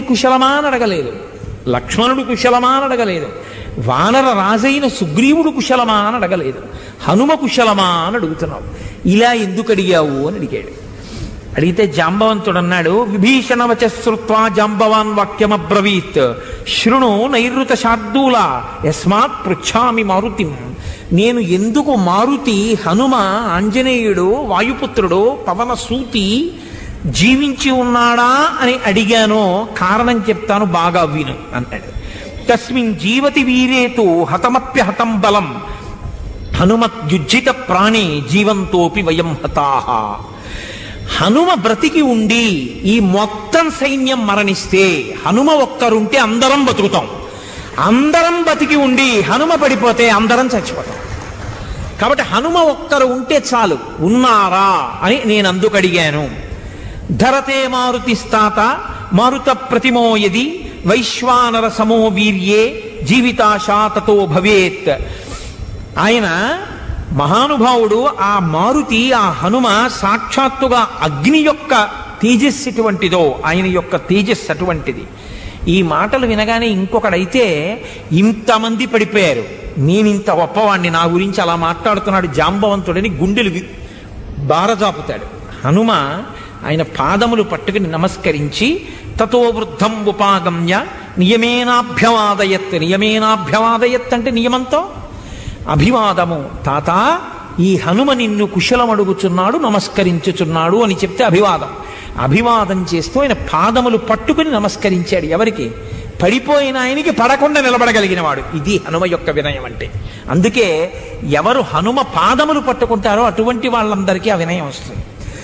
కుశలమా అని అడగలేదు లక్ష్మణుడు కుశలమా అని అడగలేదు వానర రాజైన సుగ్రీవుడు కుశలమా అని అడగలేదు హనుమ కుశలమా అని అడుగుతున్నావు ఇలా ఎందుకు అడిగావు అని అడిగాడు అడిగితే జాంబవంతుడు అన్నాడు విభీషణ వచశ్రుత్వా జాంబవాన్ వాక్యమబ్రవీత్ శృణు నైరుత శార్దూల యస్మాత్ పృచ్ఛామి మారుతిం నేను ఎందుకు మారుతి హనుమ ఆంజనేయుడు వాయుపుత్రుడు పవన సూతి జీవించి ఉన్నాడా అని అడిగానో కారణం చెప్తాను బాగా విను అన్నాడు తస్మిన్ జీవతి వీరేతు హతమప్యహతం బలం హనుమత్యుజ్జిత ప్రాణి జీవంతోపి వయం హతాహ హనుమ బ్రతికి ఉండి ఈ మొత్తం సైన్యం మరణిస్తే హనుమ ఒక్కరుంటే అందరం బతుకుతాం అందరం బతికి ఉండి హనుమ పడిపోతే అందరం చచ్చిపోతాం కాబట్టి హనుమ ఒక్కరు ఉంటే చాలు ఉన్నారా అని నేను అందుకు అడిగాను ధరతే మారుతి స్థాత మారుత ప్రతిమోయది వైశ్వానర సమో వీర్యే జీవితాశా తతో భవేత్ ఆయన మహానుభావుడు ఆ మారుతి ఆ హనుమ సాక్షాత్తుగా అగ్ని యొక్క తేజస్సు ఎటువంటిదో ఆయన యొక్క తేజస్సు అటువంటిది ఈ మాటలు వినగానే ఇంకొకడైతే ఇంతమంది పడిపోయారు నేను ఇంత గొప్పవాణ్ణి నా గురించి అలా మాట్లాడుతున్నాడు జాంబవంతుడని గుండెలు వి- బారజాపుతాడు హనుమ ఆయన పాదములు పట్టుకుని నమస్కరించి తతో వృద్ధం ఉపాగమ్య నియమేనాభ్యవాదయత్ నియమేనాభ్యవాదయత్ అంటే నియమంతో అభివాదము తాత ఈ హనుమ నిన్ను కుశలం అడుగుచున్నాడు నమస్కరించుచున్నాడు అని చెప్తే అభివాదం అభివాదం చేస్తూ ఆయన పాదములు పట్టుకుని నమస్కరించాడు ఎవరికి పడిపోయిన ఆయనకి పడకుండా నిలబడగలిగిన వాడు ఇది హనుమ యొక్క వినయం అంటే అందుకే ఎవరు హనుమ పాదములు పట్టుకుంటారో అటువంటి వాళ్ళందరికీ ఆ వినయం వస్తుంది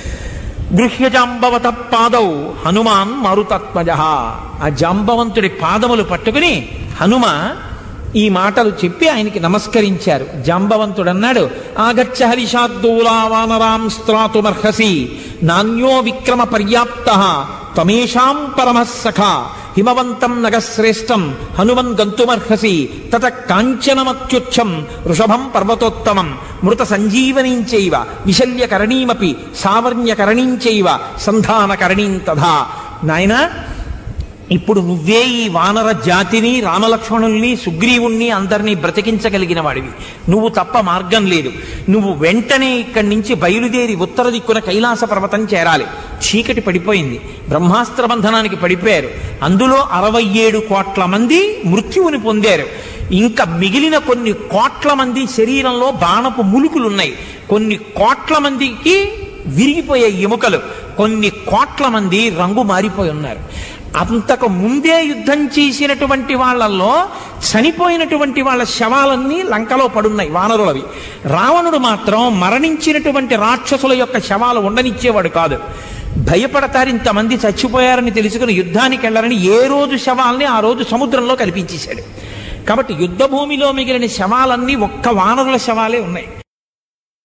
గృహ్య జాంబవత పాదౌ హనుమాన్ మారుతాత్మజ ఆ జాంబవంతుడి పాదములు పట్టుకుని హనుమ ఈ మాటలు చెప్పి ఆయనకి నమస్కరించారు జాంబవంతుడు అన్నాడు ఆగచ్చ హరిషాద్దూలా వానరాం స్త్రాతుమర్హసి నాణ్యో విక్రమ పర్యాప్త తమేషాం పరమసఖ హిమవంతం నగశ్రేష్టం హనుమన్ గంతుమర్హసి తత కాంచనమత్యుచ్చం వృషభం పర్వతోత్తమం మృత సంజీవనీంచైవ విశల్యకరణీమపి సావర్ణ్యకరణీంచైవ సంధానకరణీం తథా నాయనా ఇప్పుడు నువ్వే ఈ వానర జాతిని రామలక్ష్మణుల్ని సుగ్రీవుణ్ణి అందరినీ బ్రతికించగలిగిన వాడివి నువ్వు తప్ప మార్గం లేదు నువ్వు వెంటనే ఇక్కడి నుంచి బయలుదేరి ఉత్తర దిక్కున కైలాస పర్వతం చేరాలి చీకటి పడిపోయింది బ్రహ్మాస్త్ర బంధనానికి పడిపోయారు అందులో అరవై ఏడు కోట్ల మంది మృత్యువుని పొందారు ఇంకా మిగిలిన కొన్ని కోట్ల మంది శరీరంలో బాణపు ములుకులున్నాయి కొన్ని కోట్ల మందికి విరిగిపోయే ఎముకలు కొన్ని కోట్ల మంది రంగు మారిపోయి ఉన్నారు అంతకు ముందే యుద్ధం చేసినటువంటి వాళ్ళల్లో చనిపోయినటువంటి వాళ్ళ శవాలన్నీ లంకలో పడున్నాయి వానరులవి రావణుడు మాత్రం మరణించినటువంటి రాక్షసుల యొక్క శవాలు ఉండనిచ్చేవాడు కాదు భయపడతారు ఇంతమంది చచ్చిపోయారని తెలుసుకుని యుద్ధానికి వెళ్ళారని ఏ రోజు శవాల్ని ఆ రోజు సముద్రంలో కల్పించేశాడు కాబట్టి యుద్ధ భూమిలో మిగిలిన శవాలన్నీ ఒక్క వానరుల శవాలే ఉన్నాయి